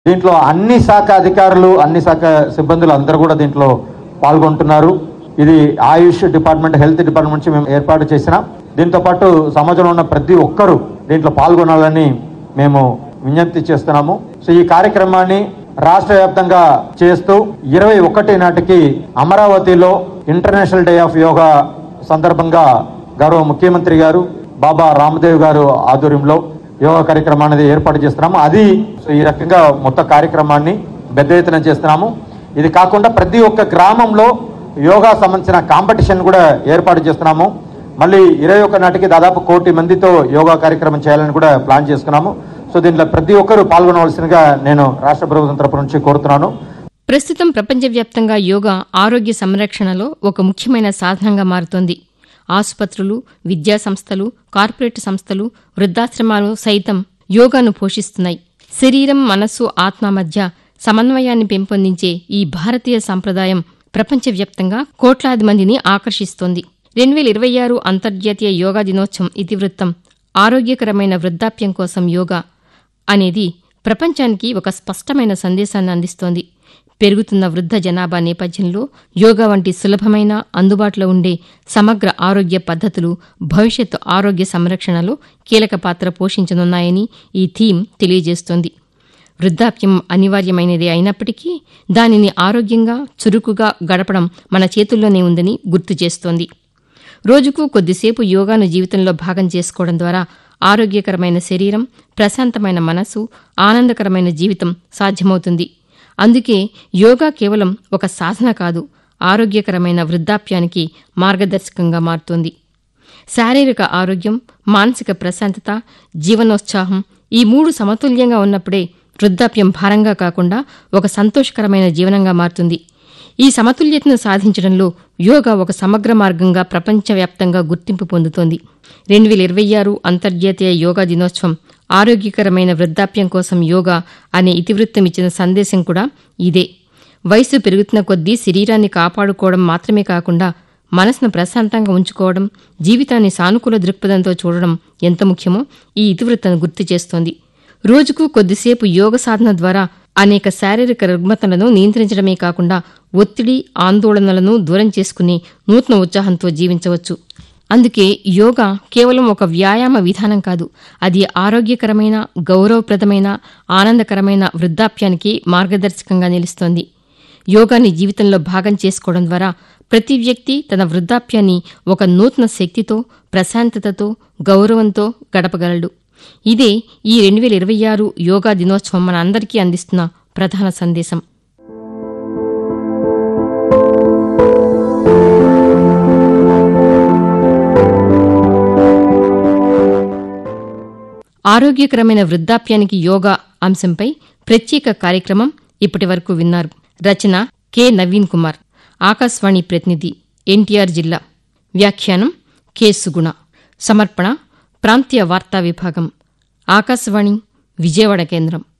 దీంట్లో అన్ని శాఖ అధికారులు అన్ని శాఖ సిబ్బందులు అందరూ కూడా దీంట్లో పాల్గొంటున్నారు ఇది ఆయుష్ డిపార్ట్మెంట్ హెల్త్ డిపార్ట్మెంట్ నుంచి మేము ఏర్పాటు చేసిన దీంతో పాటు సమాజంలో ఉన్న ప్రతి ఒక్కరూ దీంట్లో పాల్గొనాలని మేము విజ్ఞప్తి చేస్తున్నాము సో ఈ కార్యక్రమాన్ని రాష్ట్ర వ్యాప్తంగా చేస్తూ ఇరవై ఒకటి నాటికి అమరావతిలో ఇంటర్నేషనల్ డే ఆఫ్ యోగా సందర్భంగా గౌరవ ముఖ్యమంత్రి గారు బాబా రామదేవ్ గారు ఆధ్వర్యంలో యోగా కార్యక్రమాన్ని అనేది ఏర్పాటు చేస్తున్నాము అది సో ఈ రకంగా మొత్తం కార్యక్రమాన్ని పెద్ద ఎత్తున చేస్తున్నాము ఇది కాకుండా ప్రతి ఒక్క గ్రామంలో యోగా సంబంధించిన కాంపిటీషన్ కూడా ఏర్పాటు చేస్తున్నాము మళ్ళీ ఇరవై ఒక్క నాటికి దాదాపు కోటి మందితో యోగా కార్యక్రమం చేయాలని కూడా ప్లాన్ చేసుకున్నాము సో దీంట్లో ప్రతి ఒక్కరూ పాల్గొనవలసిందిగా నేను రాష్ట్ర ప్రభుత్వం తరపు నుంచి కోరుతున్నాను ప్రస్తుతం ప్రపంచవ్యాప్తంగా యోగా ఆరోగ్య సంరక్షణలో ఒక ముఖ్యమైన సాధనంగా మారుతోంది ఆసుపత్రులు విద్యా సంస్థలు కార్పొరేట్ సంస్థలు వృద్ధాశ్రమాలు సైతం యోగాను పోషిస్తున్నాయి శరీరం మనస్సు ఆత్మ మధ్య సమన్వయాన్ని పెంపొందించే ఈ భారతీయ సంప్రదాయం ప్రపంచవ్యాప్తంగా కోట్లాది మందిని ఆకర్షిస్తోంది రెండు వేల ఇరవై ఆరు అంతర్జాతీయ యోగా దినోత్సవం ఇతివృత్తం ఆరోగ్యకరమైన వృద్ధాప్యం కోసం యోగా అనేది ప్రపంచానికి ఒక స్పష్టమైన సందేశాన్ని అందిస్తోంది పెరుగుతున్న వృద్ధ జనాభా నేపథ్యంలో యోగా వంటి సులభమైన అందుబాటులో ఉండే సమగ్ర ఆరోగ్య పద్ధతులు భవిష్యత్తు ఆరోగ్య సంరక్షణలో కీలక పాత్ర పోషించనున్నాయని ఈ థీమ్ తెలియజేస్తోంది వృద్ధాప్యం అనివార్యమైనదే అయినప్పటికీ దానిని ఆరోగ్యంగా చురుకుగా గడపడం మన చేతుల్లోనే ఉందని గుర్తు చేస్తోంది రోజుకు కొద్దిసేపు యోగాను జీవితంలో భాగం చేసుకోవడం ద్వారా ఆరోగ్యకరమైన శరీరం ప్రశాంతమైన మనసు ఆనందకరమైన జీవితం సాధ్యమవుతుంది అందుకే యోగా కేవలం ఒక సాధన కాదు ఆరోగ్యకరమైన వృద్ధాప్యానికి మార్గదర్శకంగా మారుతోంది శారీరక ఆరోగ్యం మానసిక ప్రశాంతత జీవనోత్సాహం ఈ మూడు సమతుల్యంగా ఉన్నప్పుడే వృద్ధాప్యం భారంగా కాకుండా ఒక సంతోషకరమైన జీవనంగా మారుతుంది ఈ సమతుల్యతను సాధించడంలో యోగా ఒక సమగ్ర మార్గంగా ప్రపంచవ్యాప్తంగా గుర్తింపు పొందుతోంది రెండు వేల ఇరవై ఆరు అంతర్జాతీయ యోగా దినోత్సవం ఆరోగ్యకరమైన వృద్ధాప్యం కోసం యోగా అనే ఇతివృత్తం ఇచ్చిన సందేశం కూడా ఇదే వయసు పెరుగుతున్న కొద్దీ శరీరాన్ని కాపాడుకోవడం మాత్రమే కాకుండా మనసును ప్రశాంతంగా ఉంచుకోవడం జీవితాన్ని సానుకూల దృక్పథంతో చూడడం ఎంత ముఖ్యమో ఈ ఇతివృత్తం గుర్తు చేస్తోంది రోజుకు కొద్దిసేపు యోగ సాధన ద్వారా అనేక శారీరక రుగ్మతలను నియంత్రించడమే కాకుండా ఒత్తిడి ఆందోళనలను దూరం చేసుకుని నూతన ఉత్సాహంతో జీవించవచ్చు అందుకే యోగా కేవలం ఒక వ్యాయామ విధానం కాదు అది ఆరోగ్యకరమైన గౌరవప్రదమైన ఆనందకరమైన వృద్ధాప్యానికి మార్గదర్శకంగా నిలుస్తోంది యోగాని జీవితంలో భాగం చేసుకోవడం ద్వారా ప్రతి వ్యక్తి తన వృద్ధాప్యాన్ని ఒక నూతన శక్తితో ప్రశాంతతతో గౌరవంతో గడపగలడు ఇదే ఈ రెండు వేల ఇరవై ఆరు యోగా దినోత్సవం మన అందరికీ అందిస్తున్న ప్రధాన సందేశం ఆరోగ్యకరమైన వృద్ధాప్యానికి యోగా అంశంపై ప్రత్యేక కార్యక్రమం ఇప్పటి వరకు విన్నారు రచన కె నవీన్ కుమార్ ఆకాశవాణి ప్రతినిధి ఎన్టీఆర్ జిల్లా వ్యాఖ్యానం కె సుగుణ సమర్పణ ప్రాంతీయ వార్తా విభాగం ఆకాశవాణి విజయవాడ కేంద్రం